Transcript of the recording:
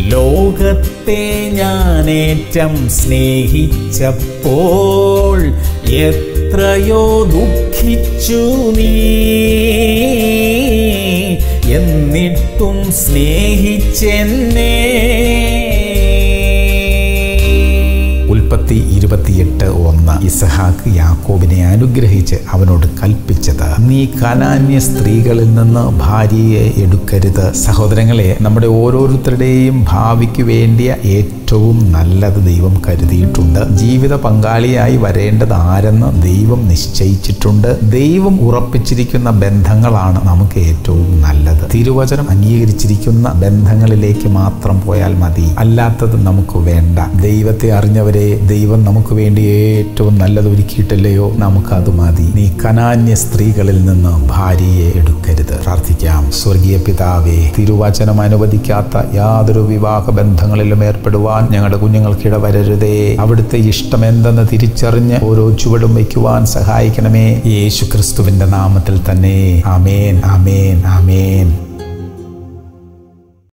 ലോകത്തെ ഞാനേറ്റം സ്നേഹിച്ചപ്പോൾ എത്രയോ ദുഃഖിച്ചു നീ എന്നിട്ടും സ്നേഹിച്ചെന്നേ ഉൽപ്പത്തി ഇരുപത്തിയെട്ട് ഒന്ന് ഇസഹാക്ക് യാക്കോബിനെ അനുഗ്രഹിച്ച് അവനോട് കൽപ്പിച്ചത് നീ കനാന്യ സ്ത്രീകളിൽ നിന്ന് ഭാര്യയെ എടുക്കരുത് സഹോദരങ്ങളെ നമ്മുടെ ഓരോരുത്തരുടെയും ഭാവിക്ക് വേണ്ടിയ ഏറ്റവും നല്ലത് ദൈവം കരുതിയിട്ടുണ്ട് ജീവിത പങ്കാളിയായി വരേണ്ടത് ആരെന്ന് ദൈവം നിശ്ചയിച്ചിട്ടുണ്ട് ദൈവം ഉറപ്പിച്ചിരിക്കുന്ന ബന്ധങ്ങളാണ് നമുക്ക് ഏറ്റവും നല്ലത് തിരുവചനം അംഗീകരിച്ചിരിക്കുന്ന ബന്ധങ്ങളിലേക്ക് മാത്രം പോയാൽ മതി അല്ലാത്തത് നമുക്ക് വേണ്ട ദൈവത്തെ അറിഞ്ഞവരെ ദൈവം നമുക്ക് വേണ്ടി ഏറ്റവും നല്ലത് ഒരുക്കിയിട്ടില്ലയോ നമുക്കത് മതി നീ കനാന്യ സ്ത്രീകളിൽ നിന്ന് ഭാര്യയെ എടുക്കരുത് പ്രാർത്ഥിക്കാം സ്വർഗീയ പിതാവേ തിരുവചനം അനുവദിക്കാത്ത യാതൊരു വിവാഹ ബന്ധങ്ങളിലും ഏർപ്പെടുവാൻ ഞങ്ങളുടെ കുഞ്ഞുങ്ങൾക്ക് ഇടവരരുതേ അവിടുത്തെ ഇഷ്ടം എന്തെന്ന് തിരിച്ചറിഞ്ഞ് ഓരോ ചുവടും വയ്ക്കുവാൻ സഹായിക്കണമേ യേശു ക്രിസ്തുവിന്റെ നാമത്തിൽ തന്നെ ആമേൻ ആമേൻ ആമേൻ